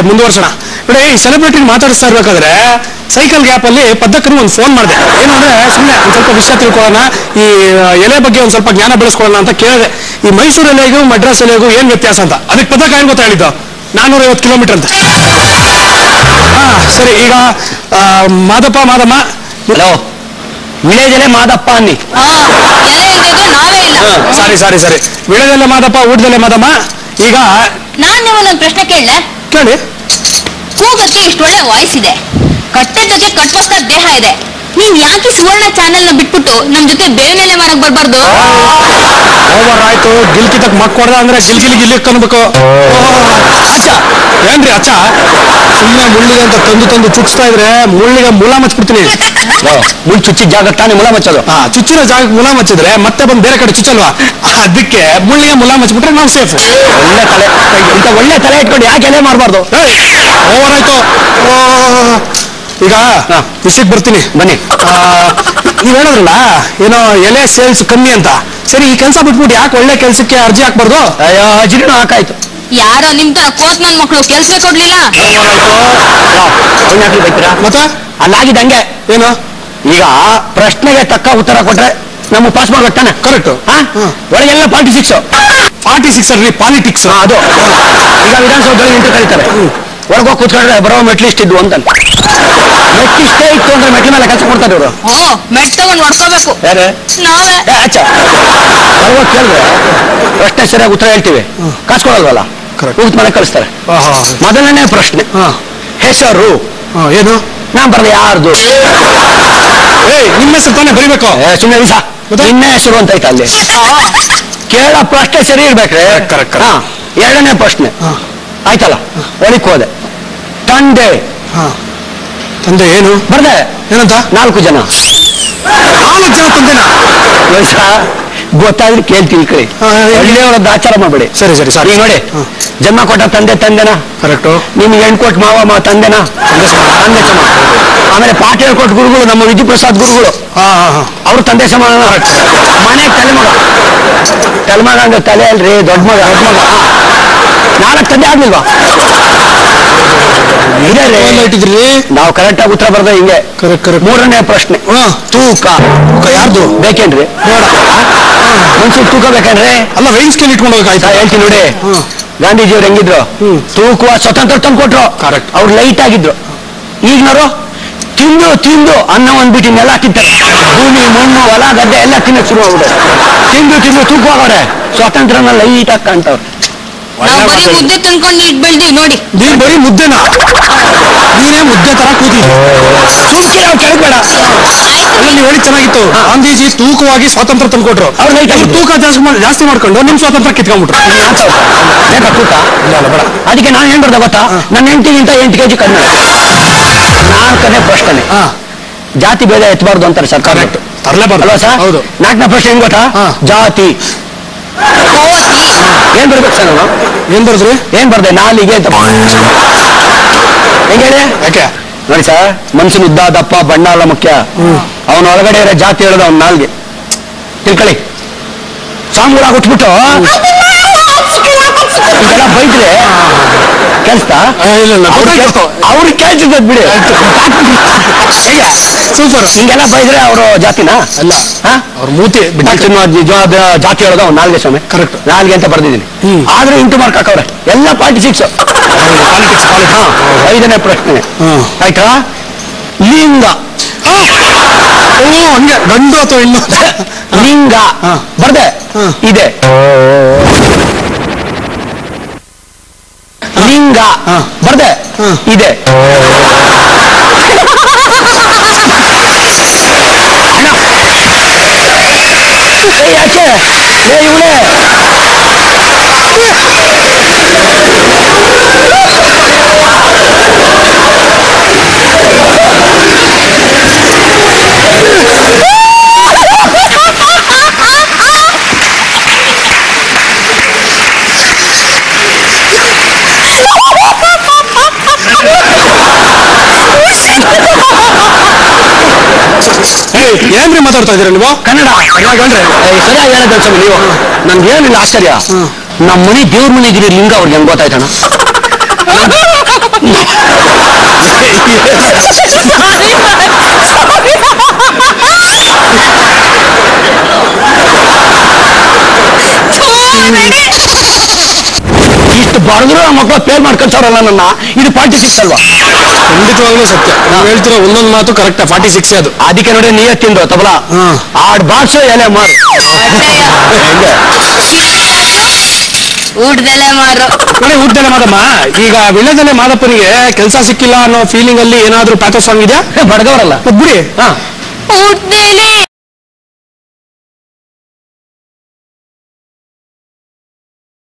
ಮುಂದುವರ್ಸೋಣ ನೋಡಿ ಈ ಸೆಲೆಬ್ರಿಟಿ ಮಾತಾಡಿಸ್ತಾ ಇರ್ಬೇಕಾದ್ರೆ ಸೈಕಲ್ ಗ್ಯಾಪ್ ಅಲ್ಲಿ ಪದ್ದಕ್ಕನು ಒಂದು ಫೋನ್ ಮಾಡಿದೆ ಏನು ಅಂದ್ರೆ ಸುಮ್ಮನೆ ಒಂದ್ ಸ್ವಲ್ಪ ವಿಷಯ ತಿಳ್ಕೊಳ್ಳೋಣ ಈ ಆ, ಎಲೆ ಬಗ್ಗೆ ಒಂದ್ ಸ್ವಲ್ಪ ಜ್ಞಾನ ಬೆಳೆಸ್ಕೊಳ್ಳೋಣ ಅಂತ ಕೇಳಿದೆ ಈ ಮೈಸೂರು ಎಲೆಗೂ ಮಡ್ರಾಸ್ ಎಲೆಗೂ ಏನ್ ವ್ಯತ್ಯಾಸ ಅಂತ ಅದಕ್ಕೆ ಪದ್ದಕ್ಕ ಏನ್ ಗೊತ್ತಾ ಹೇಳಿದ್ದು ನಾನೂರ ಐವತ್ತು ಕಿಲೋಮೀಟರ್ ಅಂತ ಹಾ ಸರಿ ಈಗ ಆ, ಮಾದಪ್ಪ ಮಾದಮ್ಮ ಹಲೋ ವಿಲೇಜಲ್ಲೇ ಮಾದಪ್ಪ ಅನ್ನಿ ಹಾ ಎಲೆ ಇಲ್ದಿದ್ರೆ ನಾವೇ ಇಲ್ಲ ಸಾರಿ ಸಾರಿ ಸಾರಿ ವಿಳೆದಲ್ಲೇ ಮಾದಪ್ಪ ಊಟದಲ್ಲೇ ಮಾದಮ್ಮ ಈಗ ನಾನ್ ನಿಮ್ಮನ್ನೊಂದು ಪ್ರಶ್ನೆ ಕೇಳಲೆ ಕೇಳಿ ಕೂಗಕ್ಕೆ ಇಷ್ಟು ಒಳ್ಳೆ ವಾಯ್ಸ್ ಇದೆ ಕಟ್ಟೆದ್ದಕ್ಕೆ ಕಟ್ವಸ್ತ ದೇಹ ಇದೆ ನೀನ್ ಯಾಕೆ ಸುವರ್ಣ ಚಾನೆಲ್ ನ ಬಿಟ್ಬಿಟ್ಟು ನಮ್ ಜೊತೆ ಬೇವಿನೆಲೆ ಮರಕ್ ಬರ್ಬಾರ್ದು ಓವರ್ ಆಯ್ತು ಗಿಲ್ಕಿತಕ್ ಮಕ್ ಕೊಡ್ದ ಅಂದ್ರೆ ಗಿಲ್ ಗಿಲ್ ಗಿಲ್ಲಿಕ್ ಅನ್ಬೇಕು ಅಚ್ಚ ಏನ್ರಿ ಅಚ್ಚ ಸುಮ್ಮನೆ ಮುಳ್ಳಿಗೆ ಅಂತ ತಂದು ತಂದು ಚುಚ್ತಾ ಇದ್ರೆ ಮುಳ್ಳಿಗೆ ಮುಲ ಮಚ್ಬಿಡ್ತೀನಿ ಮುಳ್ ಚುಚ್ಚಿದ ಜಾಗ ತಾನೇ ಮುಲ ಮಚ್ಚೋದು ಹಾ ಚುಚ್ಚಿನ ಜಾಗಕ್ಕೆ ಮುಲ ಮಚ್ಚಿದ್ರೆ ಮತ್ತೆ ಬಂದು ಬೇರೆ ಕಡೆ ಚುಚ್ಚಲ್ವಾ ಅದಕ್ಕೆ ಮುಳ್ಳಿಗೆ ಮುಲ ಮಚ್ಬಿಟ್ರೆ ನಾವು ಸೇಫ್ ಒಳ್ಳೆ ತಲೆ ಇಂಥ ಒಳ್ಳೆ ತಲೆ ಇಟ್ಕೊಂಡು ಯಾಕೆ ಎಲೆ ಮಾಡಬಾರ್ದು ಓವರ್ ಆಯ್ತು ಓ, ಈಗ ಹಾ. ವಿಷಯಕ್ಕೆ ಬರ್ತೀನಿ ಬನ್ನಿ ಆ, ನೀವ್ ಹೇಳಿದ್ರಲ್ಲ ಏನೋ ಎಲೆ ಸೇಲ್ಸ್ ಕಮ್ಮಿ ಅಂತ ಸರಿ ಈ ಕೆಲಸ ಬಿಟ್ಬಿಟ್ಟು ಯಾಕೆ ಒಳ್ಳೆ ಕೆಲಸಕ್ಕೆ ಅರ್ಜಿ ಹಾಕ್ಬಾರ್ದು ಅಯ್ಯೋ ಹಜಿರಿನೂ ಹಾಕಾಯ್ತು ಯಾರೋ ನಿಮ್ ತರ ಕೋತ್ ನನ್ ಮಕ್ಳು ಕೆಲ್ಸ ಕೊಡ್ಲಿಲ್ಲ ಅವ್ನ ಯಾಕೆ ಬೈತೀರಾ ಮತ್ತೆ ಅಲ್ಲಾಗಿದ್ದ ಹಂಗೆ ಏನು ಈಗ ಪ್ರಶ್ನೆಗೆ ತಕ್ಕ ಉತ್ತರ ಕೊಟ್ರೆ ನಮಗೆ ಪಾಸ್ ಮಾಡ್ಬೇಕು ತಾನೆ Correct. ಹಾ ಹ್ಮ್. ಒಳಗೆಲ್ಲ ಪಾರ್ಟಿ ಸಿಕ್ಸ್ ಫಾರ್ಟಿ ಸಿಕ್ಸ್ ಅಲ್ಲಿ ಪಾಲಿಟಿಕ್ಸ್ ಅದು ಈಗ ವಿಧಾನಸೌಧದಲ್ಲಿ ಇಂಟು ಕರೀತಾರೆ ಒಳಗೋಗಿ ಕೂತ್ಕೊಂಡ್ರೆ ಬರೋ ಮೆಟ್ಲಿಸ್ಟ್ ಇದ್ವು ಅಂತ ಮೆಟ್ಲಿಷ್ಟೇ ಇತ್ತು ಅಂದ್ರೆ ಮೆಟ್ಲ ಮೇಲೆ ಕೆಲಸ ಕೊಡ್ತಾರೆ ಇವರು ಓ ಮೆಟ್ ತಗೊಂಡ್ ಹೊಡ್ಕೋಬೇಕು ಯಾರೇ ನಾವೇ ಏ, ಅಚ್ಚ ಒಳಗೋಗಿ ಕೇಳಿದ್ರೆ ಪ್ರಶ್ನೆ ಸರಿಯಾಗಿ ಉತ್ತರ ಹೇಳ್ತೀವಿ ಕಾಸು ಕೊಡಲ್ವಲ್ಲ Correct. ಕೂತ್ ಮನೆ ಕಳಿಸ್ತಾರೆ ಮೊದಲನೇ ಪ್ರಶ್ನೆ ಹಾ. ಹೆಸರು ಹಾ, ಏನು ನಾ ಬರ್ದೆ ಯಾರ್ದು ಏಯ್ ನಿಮ್ಮ ಹೆಸರು ತಾನೇ ಬರಿಬೇಕು ಸುಮ್ಮನೆ ವಿಸ ಮತ್ತೆ? ನಿನ್ನೆ ಹೆಸರು ಅಂತ ಐತೆ ಅಲ್ಲಿ ಕೇಳ ಪ್ರಶ್ನೆ ಸರಿ ಇರ್ಬೇಕ್ರೆ Correct, correct, correct. ಹಾ ಎರಡನೇ ಪ್ರಶ್ನೆ ಹಾ. ಆಯ್ತಲ್ಲ ಒಳಕ್ ಹೋದೆ ತಂದೆ ಹಾ ತಂದೆ ಏನು ಬರ್ದೆ ಏನಂತ ನಾಲ್ಕು ಜನ ನಾಲ್ಕು ಜನ ತಂದೆನಾ ವಯಸ್ಸ ಗೊತ್ತಾದ್ರೆ ಕೇಳ್ತೀವಿ ಕೈ ಹಾ, ಹೇಳಿ. ಒಳ್ಳೆಯವರದ್ದು ಆಚಾರ ಮಾಡಬೇಡಿ ಸರಿ ಸರಿ ಸರಿ ಈಗ ನೋಡಿ ಹಾ. ಜನ್ಮ ಕೊಟ್ಟ ತಂದೆ ತಂದೆನ ಕರೆಕ್ಟು ನಿಮ್ಗೆ ಹೆಣ್ಕೊಟ್ಟು ಮಾವ ಮಾ ತಂದೆನ ತಂದೆ ಸಮ. ತಂದೆ ಸಮ ಆಮೇಲೆ ಪಾಠ ಹೇಳ್ಕೊಟ್ಟು ಗುರುಗಳು ನಮ್ಮ ವಿದ್ಯುಪ್ರಸಾದ್ ಗುರುಗಳು ಹಾ ಹಾ ಹಾ ಅವ್ರು ತಂದೆ ಸಮಾನ ಮನೆಗೆ ತಲೆಮಗ ತಲೆಮಗ ಅಂದ್ರೆ ತಲೆ ಅಲ್ರಿ ದೊಡ್ಡ ಮಗ ದೊಡ್ಡ ಮಗ ನಾಲ್ಕು ತಂದೆ ಆಗ್ಲಿಲ್ವಾ ಇದೆ ರೀ. ಎಲ್ಲ ಇಟ್ಟಿದ್ರಿ ನಾವು ಕರೆಕ್ಟ್ ಆಗಿ ಉತ್ತರ ಬರ್ದ ಹಿಂಗೆ ಕರೆಕ್ಟ್ ಕರೆಕ್ಟ್ ಮೂರನೇ ಪ್ರಶ್ನೆ ಹಾ ತೂಕ ತೂಕ ಯಾರ್ದು? ಬೇಕೇನ್ರಿ ಬೇಡ ಮನ್ಸಿಗೆ ತೂಕ ಬೇಕೇನ್ರಿ ಅಲ್ಲ ವೈನ್ ಸ್ಕೇಲ್ ಇಟ್ಕೊಂಡು ಹೋಗಕ್ಕಾಯ್ತಾ ನಾ ಹೇಳ್ತೀನಿ ನೋಡಿ ಹ್ಮ್. ಗಾಂಧೀಜಿಯವ್ರು ಹೆಂಗಿದ್ರು ಹ್ಮ್. ತೂಕುವ ಸ್ವತಂತ್ರ ತಂದು ಕೊಟ್ರು Correct. ಅವ್ರು ಲೈಟ್ ಆಗಿದ್ರು ಈಗಿನವರು ತಿಂದು ತಿಂದು ಅನ್ನ ಒಂದ್ಬಿಟ್ಟು ಇನ್ನೆಲ್ಲ ತಿಂತಾರೆ ಭೂಮಿ ಮಣ್ಣು ಹೊಲ ಗದ್ದೆ ಎಲ್ಲ ತಿನ್ನಕ್ ಶುರು ಆಗ್ಬಿಟ್ಟು ತಿಂದು ತಿಂದು ತೂಕವಾಗವ್ರೆ ಸ್ವಾತಂತ್ರ್ಯನ ಲೈಟ್ ಆಗಿ ಕಾಣ್ತಾವ್ರೆ ನಾವ್ ಬರೀ ಮುದ್ದೆ ತಿನ್ಕೊಂಡು ಇಟ್ ಬೆಳ್ದೀವಿ ನೋಡಿ ನೀನ್ ಬರೀ ಮುದ್ದೆನಾ ನೀನೇ ಮುದ್ದೆ ತರ ಕೂತಿದ್ದೆ ಸುಮ್ಕೆ ನಾವು ಕೆಳಬೇಡ ಅಲ್ಲ ನೀವು ಹೇಳಿ ಚೆನ್ನಾಗಿತ್ತು ಗಾಂಧೀಜಿ ತೂಕವಾಗಿ ಸ್ವಾತಂತ್ರ್ಯ ತಂದ್ಕೊಟ್ರು ಅವ್ರು ಲೈಟ್ ಅವ್ರು ಆಗಿದ್ರು. ತೂಕ ಜಾಸ್ತಿ ಮಾಡ್- ಜಾಸ್ತಿ ಮಾಡ್ಕೊಂಡು ನಿಮ್ ಸ್ವಾತಂತ್ರ್ಯ ಕಿತ್ಕೊಂಡ್ಬಿಟ್ರು ಬೇಕಾ ತೂಕ ಇಲ್ಲ ಅಲ್ಲ ಬೇಡ ಅದಕ್ಕೆ ನಾನು ಏನ್ ಬರ್ದೆ ಗೊತ್ತಾ ನನ್ನ ಹೆಂಡತಿಗಿಂತ ಎಂಟು ಕೆಜಿ ಕಡಿಮೆ ನಾಲ್ಕನೇ ಪ್ರಶ್ನೆ ಹಾ ಜಾತಿ ಭೇದ ಎತ್ತಬಾರ್ದು ಅಂತಾರೆ ಸರ್ಕಾರ ಕರೆಕ್ಟ್ ತರಲೇಬಾರ್ದು ಅಲ್ವಾ ಸರ್ ಹೌದು ನಾಲ್ಕನೇ ಪ್ರಶ್ನೆ ಏನ್ ಗೊತ್ತಾ ಹಾ. ಜಾತಿ ಕೋತಿ ಏನ್ ಬರ್ಬೇಕು ಸರ್ ನಾನು ಏನ್ ಬರೆದ್ರಿ ಏನ್ ಬರ್ದೆ ನಾಲಿಗೆ ಅಂತ ಹೆಂಗ್ ಹೇಳಿ ಯಾಕೆ ನೋಡಿ ಸರ್ ಮನುಷ್ಯನ ಉದ್ದ ದಪ್ಪ ಬಣ್ಣ ಎಲ್ಲ ಮುಖ್ಯ ಅವನ ಒಳಗಡೆ ಇರೋ ಜಾತಿ ಹೇಳೋದು ಅವ್ನ ನಾಲ್ಗೆ ತಿಳ್ಕೊಳ್ಳಿ ಸಾಂಗುಳಾಗಿ ಉಟ್ಬಿಟ್ಟು ಇದೆಲ್ಲ ಬೈದ್ರೆ ಕೆಲ್ಸ್ತಾ ಆ, ಇಲ್ಲ ಇಲ್ಲ ಅವ್ರಿಗೆ ಅವ್ರಿಗೆ ಕೆಲ್ಸದ ಬಿಡಿ ಹೇಗೆ ಸೂಪರ್ ಹಿಂಗೆಲ್ಲ ಬೈದ್ರೆ ಅವರು ಜಾತಿನಾ ಅಲ್ಲ ಹಾ ಅವ್ರ ಮೂತಿ ಬಿಟ್ಟು ಮನುಷ್ಯನ ನಿಜವಾದ ಜಾತಿ ಹೇಳೋದು ಅವ್ನು ನಾಲ್ಗೆ ಸ್ವಾಮಿ Correct. ನಾಲ್ಗೆ ಅಂತ ಬರ್ದಿದ್ದೀನಿ ಹ್ಮ್. ಆದ್ರೆ ಇಂಟು ಮಾರ್ಕ್ ಹಾಕವ್ರೆ ಎಲ್ಲ ಪಾರ್ಟಿ ಸಿಕ್ಸ್ ಪಾಲಿಟಿಕ್ಸ್ ಹಾ ಐದನೇ ಪ್ರಶ್ನೆ ಹ್ಮ್. ಆಯ್ತಾ ಲಿಂಗ ಓ ಹಂಗೆ ಗಂಡು ಅಥವಾ ಹೆಣ್ಣು ಲಿಂಗ ಹಾ. ಬರ್ದೆ ಹಾ. ಇದೆ ಲಿಂಗ ಹಾ. ಬರ್ದೆ ಹಾ. ಇದೆ ಅಣ್ಣ. ಏ, ಯಾಕೆ ಏ ಇವಳೆ ಏಯ್, ಏನ್ರಿ ಮಾತಾಡ್ತಾ ಇದೀರ ನೀವು ಕನ್ನಡ ಕನ್ನಡ ಸರಿಯಾಗಿ ಹೇಳಿದ್ರೆ ಸ್ವಾಮಿ ನೀವು ನನ್ಗೆ ಏನಿಲ್ಲ ಆಶ್ಚರ್ಯ ನಮ್ಮ ಮನೆ ದೇವ್ರ ಮನೆ ಇದ್ದೀರಿ ಲಿಂಗ ಅವ್ರಿಗೆ ಹೆಂಗ್ ಗೊತ್ತಾಯ್ತಣ್ಣ ಇಷ್ಟು ಬಡದ್ರು ಮಕ್ಕಳು ಫೇಲ್ ಮಾಡ್ಕೊಳ್ತಾರಲ್ಲ ನನ್ನ ಇದು ಪಾಲಿಟಿಕ್ಸ್ ಅಲ್ವಾ ಖಂಡಿತವಾಗ್ಲೂ ಸತ್ಯ ನೀವು ಹೇಳ್ತಿರೋ ಒಂದೊಂದು ಮಾತು ಕರೆಕ್ಟ್ ಫಾರ್ಟಿ ಸಿಕ್ಸ್ ಅದು ಅದಕ್ಕೆ ನೋಡಿ ನೀಯತ್ ತಿಂದು ತಬಲ ಹ್ಮ್. ಆಡ್ ಬಾಡ್ಸು ಎಲೆ ಮಾರು ಹೆಂಗೆ ಊಟದಲ್ಲೇ ಮಾರು ನೋಡಿ ಊಟದಲ್ಲೇ ಮಾದಮ್ಮ ಈಗ ವಿಳ್ಯದಲ್ಲೇ ಮಾದಪ್ಪನಿಗೆ ಕೆಲಸ ಸಿಕ್ಕಿಲ್ಲ ಅನ್ನೋ ಫೀಲಿಂಗ್ ಅಲ್ಲಿ ಏನಾದ್ರೂ ಪ್ಯಾಥೋ ಸಾಂಗ್ ಇದೆಯಾ ಬಡಗವರಲ್ಲ ಬಿಡಿ ಹಾ ಊಟದಲ್ಲೇ